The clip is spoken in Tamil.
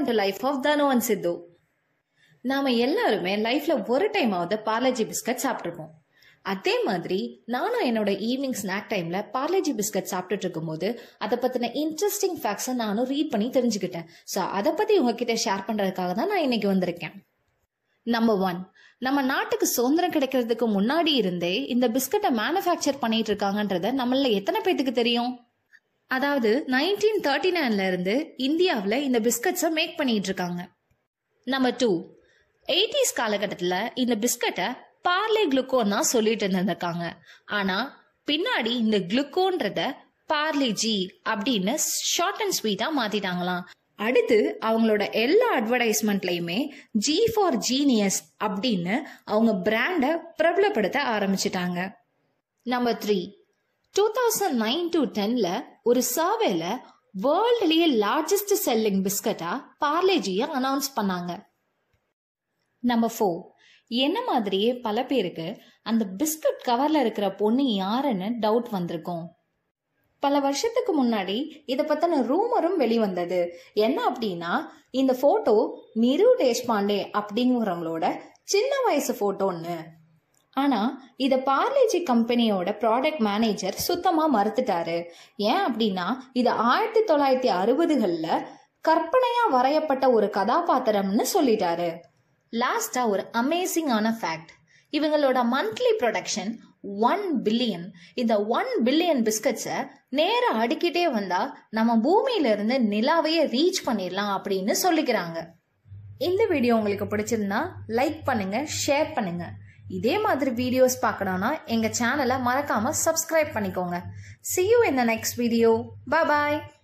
welcome to life of Tanu and Siddhu நாம எல்லாருமே லைஃப்ல ஒரு டைம் ஆவது பார்லேஜி பிஸ்கட் சாப்பிட்ருப்போம் அதே மாதிரி நானும் என்னோட ஈவினிங் ஸ்நாக் டைம்ல பார்லேஜி பிஸ்கட் சாப்பிட்டுட்டு இருக்கும்போது அதை பத்தின இன்ட்ரெஸ்டிங் ஃபேக்ட்ஸை நானும் ரீட் பண்ணி தெரிஞ்சுக்கிட்டேன் ஸோ அதை பத்தி உங்ககிட்ட ஷேர் பண்றதுக்காக தான் நான் இன்னைக்கு வந்திருக்கேன் நம்பர் ஒன் நம்ம நாட்டுக்கு சுதந்திரம் கிடைக்கிறதுக்கு முன்னாடி இருந்தே இந்த பிஸ்கட்டை மேனுஃபேக்சர் பண்ணிட்டு இருக்காங்கன்றத நம்மள எத்தனை பேத்துக்கு தெரியும் அதாவது நைன்டீன் தேர்ட்டி நைன்ல இருந்து இந்தியாவில் இந்த பிஸ்கட்ஸை மேக் பண்ணிட்டு இருக்காங்க நம்பர் டூ எயிட்டிஸ் காலகட்டத்தில் இந்த பிஸ்கட்டை பார்லே குளுக்கோன் தான் சொல்லிட்டு இருந்திருக்காங்க ஆனா பின்னாடி இந்த குளுக்கோன்றத பார்லே ஜி அப்படின்னு ஷார்ட் அண்ட் ஸ்வீட்டா மாத்திட்டாங்களாம் அடுத்து அவங்களோட எல்லா அட்வர்டைஸ்மெண்ட்லயுமே ஜி ஃபார் ஜீனியஸ் அப்படின்னு அவங்க பிராண்டை பிரபலப்படுத்த ஆரம்பிச்சிட்டாங்க number three two thousand nine to டென்ல ஒரு சர்வேல வேர்ல்டுலயே லார்ஜஸ்ட் செல்லிங் பிஸ்கட்டா பார்லேஜியை அனௌன்ஸ் பண்ணாங்க நம்பர் ஃபோர் என்ன மாதிரியே பல பேருக்கு அந்த பிஸ்கட் கவர்ல இருக்கிற பொண்ணு யாருன்னு டவுட் வந்திருக்கும் பல வருஷத்துக்கு முன்னாடி இதை பத்தின ரூமரும் வெளிவந்தது என்ன அப்படின்னா இந்த போட்டோ நிரு தேஷ்பாண்டே அப்படிங்கிறவங்களோட சின்ன வயசு போட்டோன்னு ஆனா இத பார்லேஜி கம்பெனியோட ப்ராடக்ட் மேனேஜர் சுத்தமா மறுத்துட்டாரு ஏன் அப்படின்னா இது ஆயிரத்தி தொள்ளாயிரத்தி அறுபதுகள்ல கற்பனையா வரையப்பட்ட ஒரு கதாபாத்திரம்னு சொல்லிட்டாரு லாஸ்டா ஒரு அமேசிங்கான ஃபேக்ட் இவங்களோட மந்த்லி ப்ரொடக்ஷன் ஒன் பில்லியன் இந்த ஒன் பில்லியன் பிஸ்கட்ஸை நேரா அடுக்கிட்டே வந்தா நம்ம பூமியில இருந்து நிலாவையே ரீச் பண்ணிடலாம் அப்படின்னு சொல்லிக்கிறாங்க இந்த வீடியோ உங்களுக்கு பிடிச்சிருந்தா லைக் பண்ணுங்க ஷேர் பண்ணுங்க இதே மாதிரி வீடியோஸ் பார்க்கணும்னா எங்க சேனலை மறக்காம சப்ஸ்கிரைப் பண்ணிக்கோங்க see you in the next video bye bye